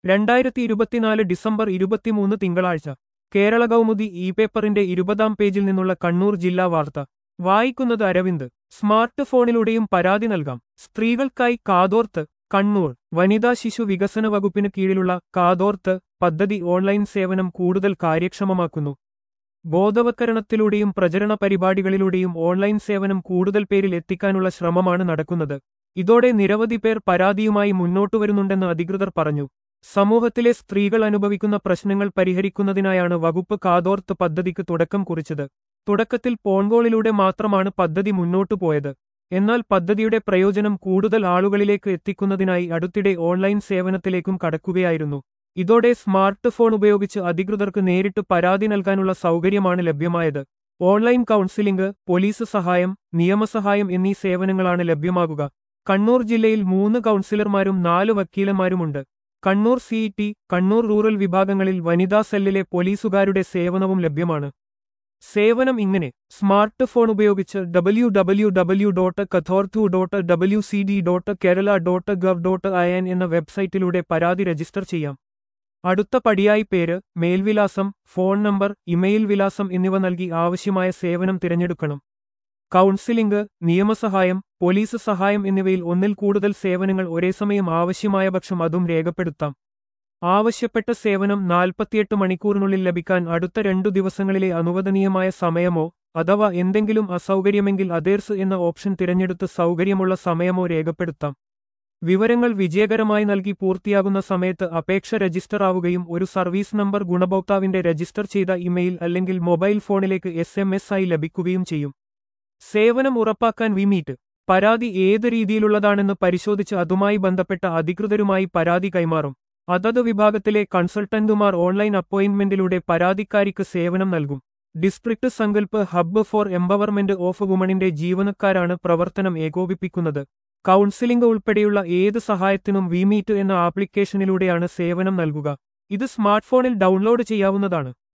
രണ്ടായിരത്തി ഇരുപത്തിനാല് ഡിസംബർ ഇരുപത്തിമൂന്ന് തിങ്കളാഴ്ച കേരള കൗമുദി ഇ പേപ്പറിന്റെ ഇരുപതാം പേജിൽ നിന്നുള്ള കണ്ണൂർ ജില്ലാ വാർത്ത വായിക്കുന്നത് അരവിന്ദ് സ്മാർട്ട് ഫോണിലൂടെയും പരാതി നൽകാം സ്ത്രീകൾക്കായി കാതോർത്ത് കണ്ണൂർ വനിതാ ശിശു വികസന വകുപ്പിന് കീഴിലുള്ള കാതോർത്ത് പദ്ധതി ഓൺലൈൻ സേവനം കൂടുതൽ കാര്യക്ഷമമാക്കുന്നു ബോധവത്കരണത്തിലൂടെയും പ്രചരണ പരിപാടികളിലൂടെയും ഓൺലൈൻ സേവനം കൂടുതൽ പേരിൽ എത്തിക്കാനുള്ള ശ്രമമാണ് നടക്കുന്നത് ഇതോടെ നിരവധി പേർ പരാതിയുമായി മുന്നോട്ടുവരുന്നുണ്ടെന്ന് അധികൃതർ പറഞ്ഞു സമൂഹത്തിലെ സ്ത്രീകൾ അനുഭവിക്കുന്ന പ്രശ്നങ്ങൾ പരിഹരിക്കുന്നതിനായാണ് വകുപ്പ് കാതോർത്ത് പദ്ധതിക്ക് തുടക്കം കുറിച്ചത് തുടക്കത്തിൽ ഫോൺകോളിലൂടെ മാത്രമാണ് പദ്ധതി മുന്നോട്ടു പോയത് എന്നാൽ പദ്ധതിയുടെ പ്രയോജനം കൂടുതൽ ആളുകളിലേക്ക് എത്തിക്കുന്നതിനായി അടുത്തിടെ ഓൺലൈൻ സേവനത്തിലേക്കും കടക്കുകയായിരുന്നു ഇതോടെ സ്മാർട്ട് ഫോൺ ഉപയോഗിച്ച് അധികൃതർക്ക് നേരിട്ട് പരാതി നൽകാനുള്ള സൗകര്യമാണ് ലഭ്യമായത് ഓൺലൈൻ കൗൺസിലിംഗ് പോലീസ് സഹായം നിയമസഹായം എന്നീ സേവനങ്ങളാണ് ലഭ്യമാകുക കണ്ണൂർ ജില്ലയിൽ മൂന്ന് കൗൺസിലർമാരും നാല് വക്കീലന്മാരുമുണ്ട് കണ്ണൂർ സിഇടി കണ്ണൂർ റൂറൽ വിഭാഗങ്ങളിൽ വനിതാ സെല്ലിലെ പോലീസുകാരുടെ സേവനവും ലഭ്യമാണ് സേവനം ഇങ്ങനെ സ്മാർട്ട് ഫോൺ ഉപയോഗിച്ച് W W W dot Kathorthu dot W C D dot Kerala dot gov dot I N എന്ന വെബ്സൈറ്റിലൂടെ പരാതി രജിസ്റ്റർ ചെയ്യാം അടുത്ത പടിയായി പേര് മേൽവിലാസം ഫോൺ നമ്പർ ഇമെയിൽ വിലാസം എന്നിവ നൽകി ആവശ്യമായ സേവനം തിരഞ്ഞെടുക്കണം കൗൺസിലിംഗ് നിയമസഹായം പോലീസ് സഹായം എന്നിവയിൽ ഒന്നിൽ കൂടുതൽ സേവനങ്ങൾ ഒരേസമയം ആവശ്യമായ പക്ഷം അതും രേഖപ്പെടുത്താം ആവശ്യപ്പെട്ട സേവനം നാൽപ്പത്തിയെട്ട് മണിക്കൂറിനുള്ളിൽ ലഭിക്കാൻ അടുത്ത രണ്ടു ദിവസങ്ങളിലെ അനുവദനീയമായ സമയമോ അഥവാ എന്തെങ്കിലും അസൗകര്യമെങ്കിൽ അതേർസ് എന്ന ഓപ്ഷൻ തിരഞ്ഞെടുത്ത് സൗകര്യമുള്ള സമയമോ രേഖപ്പെടുത്താം വിവരങ്ങൾ വിജയകരമായി നൽകി പൂർത്തിയാകുന്ന സമയത്ത് അപേക്ഷ രജിസ്റ്റർ ആവുകയും ഒരു സർവീസ് നമ്പർ ഗുണഭോക്താവിന്റെ രജിസ്റ്റർ ചെയ്ത ഇമെയിൽ അല്ലെങ്കിൽ മൊബൈൽ ഫോണിലേക്ക് എസ് എം എസ് ആയി ലഭിക്കുകയും ചെയ്യും സേവനം ഉറപ്പാക്കാൻ വിമീറ്റ് പരാതി ഏത് രീതിയിലുള്ളതാണെന്ന് പരിശോധിച്ച് അതുമായി ബന്ധപ്പെട്ട അധികൃതരുമായി പരാതി കൈമാറും അതത് വിഭാഗത്തിലെ കൺസൾട്ടന്റുമാർ ഓൺലൈൻ അപ്പോയിന്റ്മെന്റിലൂടെ പരാതിക്കാരിക്ക് സേവനം നൽകും district Sankalp hub for empowerment of വുമണിന്റെ ജീവനക്കാരാണ് പ്രവർത്തനം ഏകോപിപ്പിക്കുന്നത് കൗൺസിലിംഗ് ഉൾപ്പെടെയുള്ള ഏത് സഹായത്തിനും വിമീറ്റ് എന്ന ആപ്ലിക്കേഷനിലൂടെയാണ് സേവനം നൽകുക ഇത് സ്മാർട്ട്ഫോണിൽ ഡൗൺലോഡ് ചെയ്യാവുന്നതാണ്